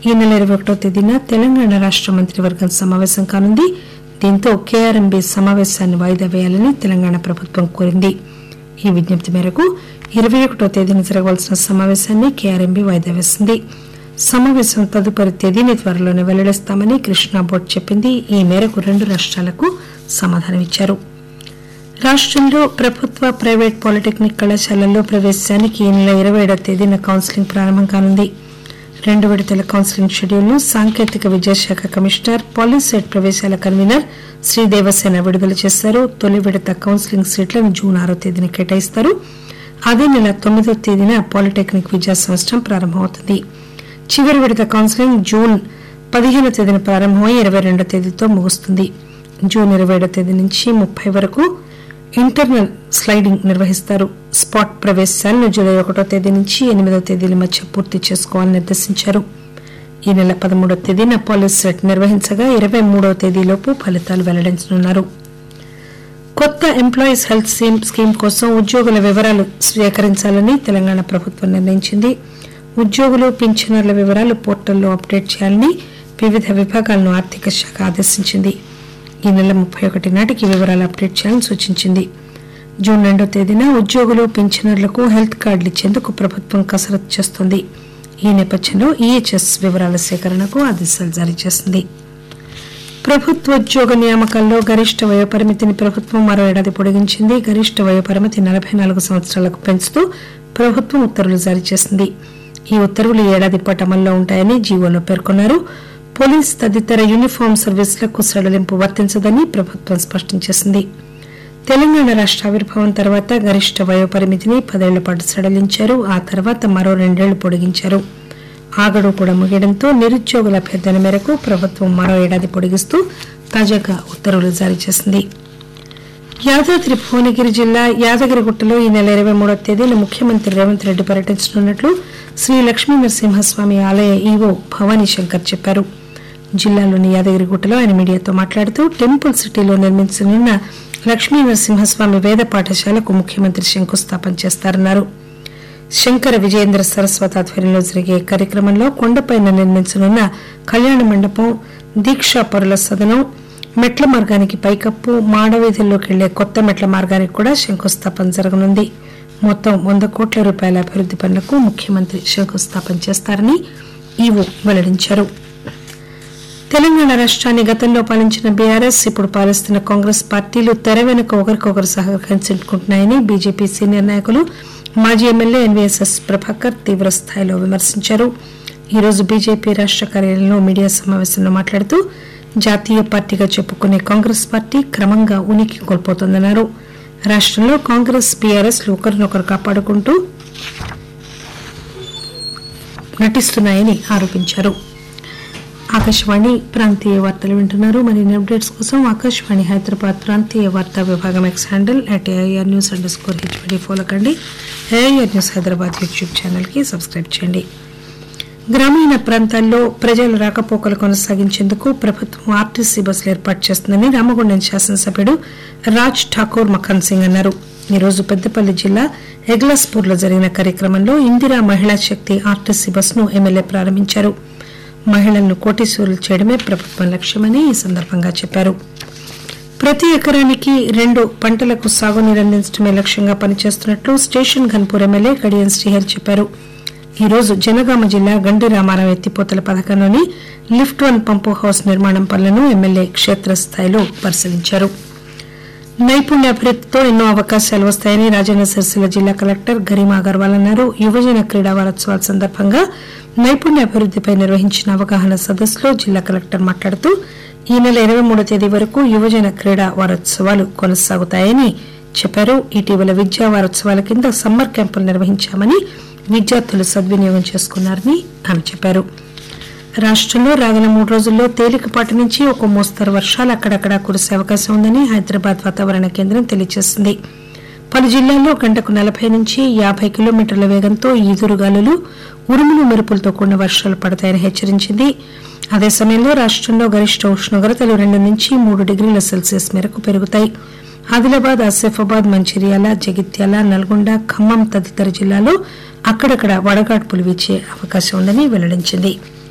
ఈ నెల ఇరవై ఒకటో తేదీన తెలంగాణ రాష్ట మంత్రివర్గం సమావేశం కానుంది దీంతో కేఆర్ఎంబీ సమావేశాన్ని వాయిదా వేయాలని తెలంగాణ ప్రభుత్వం కోరింది ఈ విజ్ఞప్తి మేరకు ఇరవై ఒకటో తేదీన జరగవలసిన సమావేశాన్ని కేఆర్ఎంబీ వాయిదా వేసింది సమావేశం తదుపరి తేదీని త్వరలోనే వెల్లడిస్తామని కృష్ణా బోర్డు చెప్పింది ఈ మేరకు రెండు రాష్ట్రాలకు సమాధానమిచ్చారు రాష్టంలో ప్రభుత్వ ప్రైవేట్ పాలిటెక్నిక్ కళాశాలల్లో ప్రవేశానికి ఈ నెల ఇరవై ఏడవ తేదీన కౌన్సిలింగ్ ప్రారంభం కానుంది రెండు విడతల కౌన్సిలింగ్ షెడ్యూల్ను సాంకేతిక విద్యాశాఖ కమిషనర్ పాలిసెట్ ప్రవేశాల కన్వీనర్ శ్రీ దేవసేన విడుదల చేశారు తొలి విడత కౌన్సిలింగ్ సీట్లను జూన్ ఆరో తేదీన కేటాయిస్తారు అదే నెల తొమ్మిదో తేదీన పాలిటెక్నిక్ విద్యా సంవత్సరం ప్రారంభమవుతుంది చివరి విడత కౌన్సిలింగ్ జూన్ పదిహేను తేదీన ప్రారంభమై ఇరవై రెండో తేదీతో ముగుస్తుంది జూన్ ఇరవై ఏడో తేదీ నుంచి ముప్పై వరకు ఇంటర్నల్ స్లైడింగ్ నిర్వహిస్తారు స్పాట్ ప్రవేశాలను జూలై ఒకటో తేదీ నుంచి ఎనిమిదో తేదీల మధ్య పూర్తి చేసుకోవాలని నిర్దేశించారు ఈ నెల పదమూడో తేదీన పోలీస్ సెట్ నిర్వహించగా ఇరవై మూడో తేదీలోపు ఫలితాలు వెల్లడించనున్నారు కొత్త ఎంప్లాయీస్ హెల్త్ స్కీమ్ కోసం ఉద్యోగుల వివరాలు స్వీకరించాలని తెలంగాణ ప్రభుత్వం నిర్ణయించింది ఉద్యోగులు పింఛనర్ల వివరాలు పోర్టల్లో అప్డేట్ చేయాలని వివిధ విభాగాలను ఆర్థిక శాఖ ఆదేశించింది ఈ నెల ముప్పై ఒకటి నాటికి వివరాలు అప్డేట్ చేయాలని సూచించింది జూన్ రెండో తేదీన ఉద్యోగులు పింఛనర్లకు హెల్త్ కార్డులు ఇచ్చేందుకు ప్రభుత్వం కసరత్తు చేస్తోంది ఈ నేపథ్యంలో ఈహెచ్ఎస్ వివరాల సేకరణకు ఆదేశాలు జారీ చేసింది ప్రభుత్వోద్యోగ నియామకాల్లో గరిష్ట వయోపరిమితిని ప్రభుత్వం మరో ఏడాది పొడిగించింది గరిష్ట వయోపరిమితి నలభై నాలుగు సంవత్సరాలకు పెంచుతూ ప్రభుత్వం ఉత్తర్వులు జారీ చేసింది ఈ ఉత్తర్వులు ఏడాది పాటు అమల్లో ఉంటాయని జీవోలో పేర్కొన్నారు పోలీస్ తదితర యూనిఫామ్ సర్వీసులకు సడలింపు వర్తించదని ప్రభుత్వం స్పష్టం చేసింది తెలంగాణ రాష్ట ఆవిర్భావం తర్వాత గరిష్ట వయోపరిమితిని పదేళ్ల పాటు సడలించారు ఆ తర్వాత మరో రెండేళ్లు పొడిగించారు ఆగడు కూడా ముగియడంతో నిరుద్యోగుల అభ్యర్థన మేరకు ప్రభుత్వం మరో ఏడాది పొడిగిస్తూ తాజాగా ఉత్తర్వులు జారీ చేసింది యాదాద్రి భువనగిరి జిల్లా యాదగిరిగుట్టలో ఈ నెల ఇరవై మూడో తేదీన ముఖ్యమంత్రి రేవంత్ రెడ్డి పర్యటించనున్నట్లు శ్రీ లక్ష్మీ నరసింహస్వామి ఆలయ ఈవో భవానీ శంకర్ చెప్పారు జిల్లాలోని యాదగిరిగుట్టలో ఆయన మీడియాతో మాట్లాడుతూ టెంపుల్ సిటీలో నిర్మించనున్న లక్ష్మీ నరసింహస్వామి వేద పాఠశాలకు ముఖ్యమంత్రి శంకుస్థాపన చేస్తారన్నారు శంకర విజయేంద్ర సరస్వతి ఆధ్వర్యంలో జరిగే కార్యక్రమంలో కొండపైన నిర్మించనున్న కళ్యాణ మండపం దీక్షా పరుల సదనం మెట్ల మార్గానికి పైకప్పు మాడవీధుల్లోకి వెళ్లే కొత్త మెట్ల మార్గానికి కూడా శంకుస్థాపన జరగనుంది మొత్తం వంద కోట్ల రూపాయల అభివృద్ది పనులకు ముఖ్యమంత్రి శంకుస్థాపన చేస్తారని ఈవో వెల్లడించారు తెలంగాణ రాష్ట్రాన్ని గతంలో పాలించిన బీఆర్ఎస్ ఇప్పుడు పాలిస్తున్న కాంగ్రెస్ పార్టీలు తెర వెనుక ఒకరికొకరు సహకరించుకుంటున్నాయని బీజేపీ సీనియర్ నాయకులు మాజీ ఎమ్మెల్యే ఎన్వీఎస్ఎస్ ప్రభాకర్ తీవ్ర స్థాయిలో విమర్శించారు ఈరోజు బీజేపీ రాష్ట కార్యాలయంలో మీడియా సమావేశంలో మాట్లాడుతూ జాతీయ పార్టీగా చెప్పుకునే కాంగ్రెస్ పార్టీ క్రమంగా ఉనికి కోల్పోతోందన్నారు రాష్టంలో కాంగ్రెస్ బీఆర్ఎస్ లు ఒకరినొకరు కాపాడుకుంటూ నటిస్తున్నాయని ఆరోపించారు ఆకాశవాణి ప్రాంతీయ వార్తలు వింటున్నారు మరిన్ని అప్డేట్స్ కోసం ఆకాశవాణి హైదరాబాద్ ప్రాంతీయ వార్తా విభాగం X handle at AIR news under score HYD follow కండి AIR news Hyderabad YouTube channel కి సబ్స్క్రైబ్ చేయండి గ్రామీణ ప్రాంతాల్లో ప్రజల రాకపోకలు కొనసాగించేందుకు ప్రభుత్వం ఆర్టీసీ బస్సులు ఏర్పాటు చేస్తుందని రామగుండం శాసనసభ్యుడు రాజ్ ఠాకూర్ మఖన్ సింగ్ అన్నారు ఈ రోజు పెద్దపల్లి జిల్లా ఎగ్లాస్పూర్ లో జరిగిన కార్యక్రమంలో ఇందిరా మహిళా శక్తి ఆర్టీసీ బస్సును ఎమ్మెల్యే ప్రారంభించారు మహిళలను కోటీశ్వరులు చేయడమే ప్రభుత్వం లక్ష్యమని ఈ సందర్భంగా చెప్పారు ప్రతి ఎకరానికి రెండు పంటలకు సాగునీరు అందించడమే లక్ష్యంగా పనిచేస్తున్నట్లు స్టేషన్ ఘన్పూర్ ఎమ్మెల్యే కడియం శ్రీహరి చెప్పారు ఈ రోజు జనగామ జిల్లా గండి రామారావు ఎత్తిపోతల పథకంలోని లిఫ్ట్ వన్ పంపు హౌస్ నిర్మాణం పనులను ఎమ్మెల్యే క్షేత్రస్థాయిలో పరిశీలించారు నైపుణ్యాభివృద్దితో ఎన్నో అవకాశాలు వస్తాయని రాజన్న సిరిసిల్ల జిల్లా కలెక్టర్ గరిమా అగర్వాల్ అన్నారు యువజన క్రీడా వారోత్సవాల సందర్భంగా నైపుణ్యాభివృద్దిపై నిర్వహించిన అవగాహన సదస్సులో జిల్లా కలెక్టర్ మాట్లాడుతూ ఈ నెల ఇరవై మూడో తేదీ వరకు యువజన క్రీడా వారోత్సవాలు కొనసాగుతాయని చెప్పారు ఇటీవల విద్యా వారోత్సవాల కింద సమ్మర్ క్యాంపులు నిర్వహించామని విద్యార్థులు సద్వినియోగం చేసుకున్నారని ఆమె చెప్పారు రాష్టంలో రాగల మూడు రోజుల్లో తేలికపాటి నుంచి ఒక మోస్తరు వర్షాలు అక్కడక్కడా కురిసే అవకాశం ఉందని హైదరాబాద్ వాతావరణ కేంద్రం తెలియజేసింది పలు జిల్లాల్లో గంటకు నలభై నుంచి యాభై కిలోమీటర్ల వేగంతో ఈదురుగాలులు ఉరుములు మెరుపులతో కూడిన వర్షాలు పడతాయని హెచ్చరించింది అదే సమయంలో రాష్టంలో గరిష్ట ఉష్ణోగ్రతలు రెండు నుంచి మూడు డిగ్రీల సెల్సియస్ మేరకు పెరుగుతాయి ఆదిలాబాద్ ఆసిఫాబాద్ మంచిర్యాల జగిత్యాల నల్గొండ ఖమ్మం తదితర జిల్లాల్లో అక్కడక్కడ వడగాడ్పులు వీచే అవకాశం ఉందని వెల్లడించింది